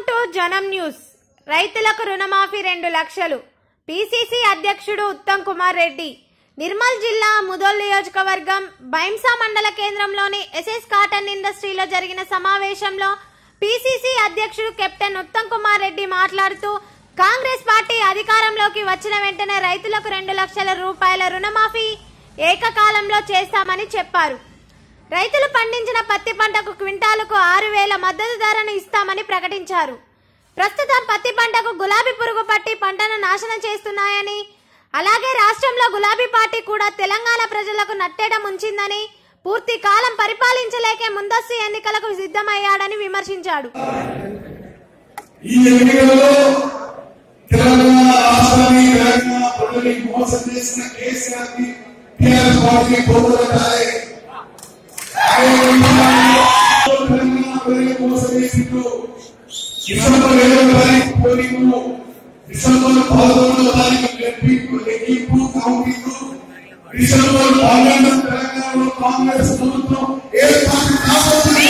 to జనం news రైతులకు రుణమాఫీ రెండు లక్షలు పిసిసి అధ్యక్షుడు ఉత్తమ్ కుమార్ రెడ్డి నిర్మల్ జిల్లా ముదోల్ నియోజకవర్గం బైంసా మండల కేంద్రంలోని ఎస్ఎస్ కాటన్ ఇండస్ట్రీలో జరిగిన సమావేశంలో పిసిసి అధ్యక్షుడు కెప్టెన్ ఉత్తమ్ కుమార్ రెడ్డి మాట్లాడుతూ కాంగ్రెస్ పార్టీ అధికారంలోకి వచ్చిన వెంటనే రైతులకు రెండు లక్షల రూపాయల రుణమాఫీ ఏకకాలంలో చేస్తామని చెప్పారు రైతులు పండించిన పత్తి పంటకు క్వింటాలకు ఆరు వేల మద్దతు ధరను ఇస్తామని ప్రకటించారు ప్రస్తుతం పత్తి పంటకు గులాబీ పురుగు పట్టి పంటను నాశనం చేస్తున్నాయని అలాగే రాష్ట్రంలో గులాబీ పార్టీ కూడా తెలంగాణ ప్రజలకు నట్టేట ముంచిందని పూర్తి కాలం పరిపాలించలేకే ముందస్తు ఎన్నికలకు సిద్ధమయ్యాడని విమర్శించాడు ఈ ఎన్నికలలో తెలంగాణ రాష్ట్రాన్ని తెలంగాణ ప్రజల్ని మోసం చేసిన కేసీఆర్ ని టీఆర్ఎస్ పార్టీ కోరుకుంటాయి తెలంగాణ ప్రజల్ని మోసం చేసిండు డిసెంబర్ ఏడవ తారీఖు పోలింగు డిసెంబర్ పదకొండవ తారీఖు లెక్కింపు లెక్కింపు కౌంటింగ్ డిసెంబర్ పన్నెండు తెలంగాణలో కాంగ్రెస్ ప్రభుత్వం ఏర్పాటు కాబోతుంది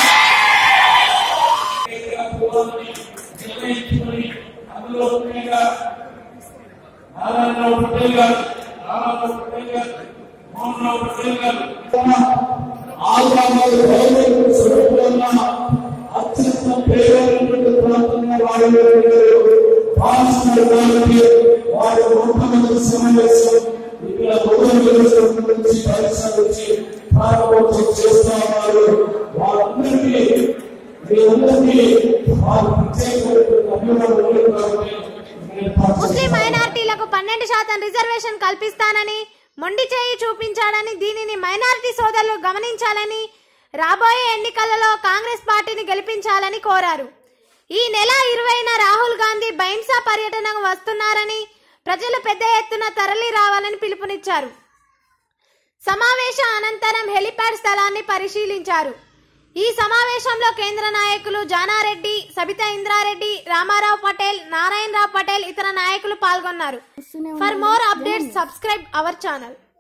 నిర్ణయించుకొని అందులో ముఖ్యంగా నారాయణరావు పటేల్ గారు రామారావు పటేల్ గారు మోహన్ రావు పటేల్ గారు ఆంధ్రప్రదేశ్ గవర్నమెంట్ స్వరూపంగా అత్యంత పేదైనటువంటి ప్రాంతంగా వారి భావిస్తున్నటువంటి వారి ముఖ్యమంత్రి సమావేశం ఇక్కడ గవర్నమెంట్ నుంచి పరిశ్రమ నుంచి ప్రారంభోత్సవం చేస్తా ఉన్నారు వారందరికీ మీ అందరికీ వారు ప్రత్యేకమైనటువంటి అభిమానులు కాబట్టి నేను ముస్లిం మైనార్టీలకు పన్నెండు శాతం రిజర్వేషన్ కల్పిస్తానని మొండి చేయి చూపించాడని దీనిని మైనారిటీ సోదరులు గమనించాలని రాబోయే ఎన్నికలలో కాంగ్రెస్ పార్టీని గెలిపించాలని కోరారు ఈ నెల ఇరవైన రాహుల్ గాంధీ బైన్సా పర్యటనకు వస్తున్నారని ప్రజలు పెద్ద ఎత్తున తరలి రావాలని పిలుపునిచ్చారు సమావేశ అనంతరం హెలిప్యాడ్ స్థలాన్ని పరిశీలించారు ఈ సమావేశంలో కేంద్ర నాయకులు జానారెడ్డి సబితా ఇంద్రారెడ్డి రామారావు పటేల్ నారాయణరావు పటేల్ ఇతర నాయకులు పాల్గొన్నారు for more updates subscribe our channel